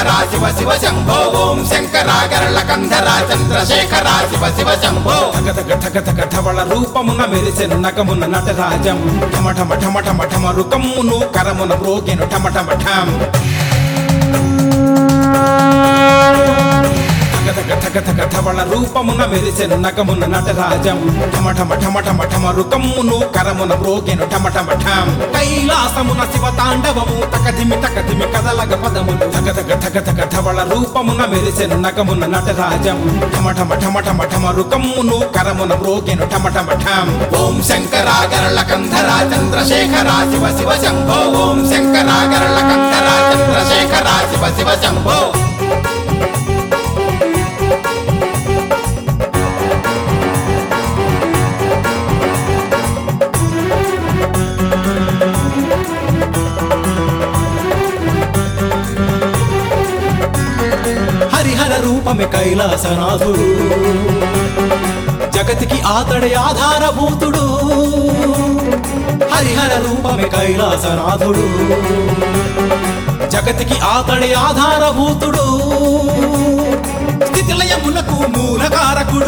శంకర శివ శివ శంభో ఓం శంకరాగరళ కంధర చంద్రశేఖర శివ శివ శంభో తగతగ తగతగ ధవళ రూపమున మెరిసెను నగమున నటరాజం ఠమ ఠమ ఠమ ఠమ ఠమ రుకమ్మును కరమున బ్రోకెను ఠమ ఠమ ఠం తగతగ తగతగ ధవళ రూపమున మెరిసెను నగమున నటరాజం ఠమ ఠమ ఠమ ఠమ ఠమ రుకమ్మును కరమున బ్రోకెను ఠమ ఠమ ఠం కైలాసమున శివ తాండవము తకధిమి తకధిమి కదలగ పదములు తగతగ తగతగ ధవళ రూపమున మెరిసెను నగమున నటరాజం ఠమ ఠమ ఠమ ఠమ ఠమ రుకమ్మును కరమున బ్రోకెను ఠమ ఠమ ఠం ఓం శంకరాగరళ కంధర చంద్రశేఖర శివ శివ శంభో ఓం శంకరాగరళ కంధర చంద్రశేఖర శివ శివ శంభో హరిహర రూపమే కైలాసనాథుడు జగతికి ఆతడే ఆధారభూతుడు హరిహర రూపమే కైలాసనాథుడు జగతికి ఆతడే ఆధారభూతుడు స్థితిలయములకు మూలకారకుడు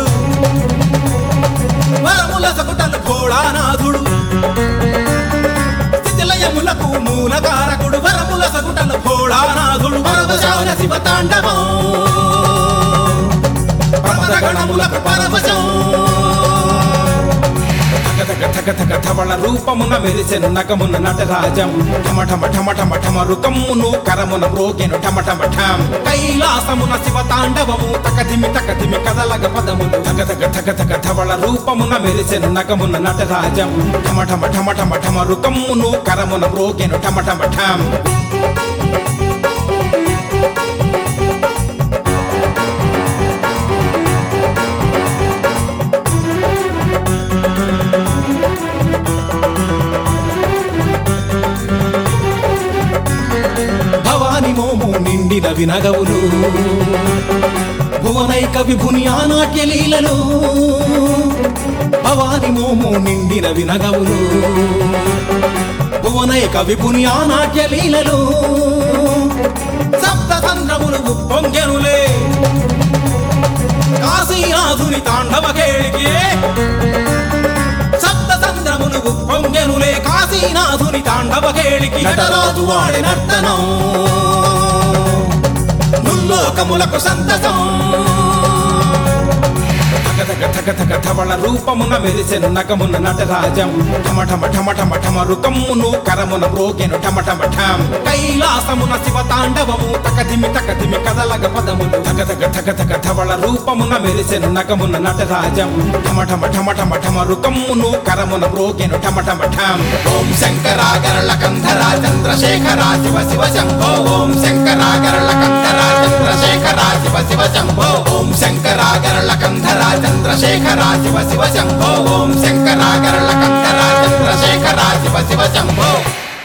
వరముల సకుటలు ఘోళానాథుడు స్థితిలయములకు మూలకారకుడు వరముల సకుటలు ఘోళానాథుడు పరవశాన శివ తాండవం పరమగణములకు పరవశం తగతగ తగతగ ధవళ రూపమున మెరిసెను నగమున నటరాజం ఠమ ఠమ ఠమ ఠమ ఠమ రుకమ్మును కరమున బ్రోకెను ఠమ ఠమ ఠం కైలాసమున శివ తాండవము తకధిమి తకధిమి కదలగ పదములు తగతగ తగతగ ధవళ రూపమున మెరిసెను నగమున నటరాజం ఠమ ఠమ ఠమ ఠమ ఠమ రుకమ్మును కరమున బ్రోకెను ఠమ ఠమ ఠం భవాని మోము నిండిన వినగవులు భువనైక విభుని ఆనాట్య లీలలు భవాని మోము నిండిన వినగవులు భువనైక విభుని ఆనాట్య లీలలు సప్త సంద్రములు ఉప్పొంగెనులే కాశీనాథుని తాండవ కేళికి సప్త సంద్రములు ఉప్పొంగెనులే కాశీనాథుని తాండవ కేళికి నటరాజు వాడి నర్తనం నుల్లోకములకు సంతసం తగతగ తగతగ ధవళ రూపమున మెరిసెను నగమున నటరాజం ఠమ ఠమ ఠమ ఠమ ఠమ రుకమ్మును కరమున బ్రోకెను ఠమ ఠమ ఠం కైలాసమున శివ తాండవము తకధిమి తకధిమి కదలగ పదములు తగతగ తగతగ ధవళ రూపమున మెరిసెను నగమున నటరాజం ఠమ ఠమ ఠమ ఠమ ఠమ రుకమ్మును కరమున బ్రోకెను ఠమ ఠమ ఠం ఓం శంకరాగరళ కంధర చంద్రశేఖర శివ శివ శంభో ఓం శంకరాగరళ కంధర చంద్రశేఖర శివ శివ శంభో ఓం శంకరాగరళ కంధర చంద్రశేఖర శివ శివ శంభో ఓం శంకరాగరళ కంధర చంద్రశేఖర శివ శివ శంభో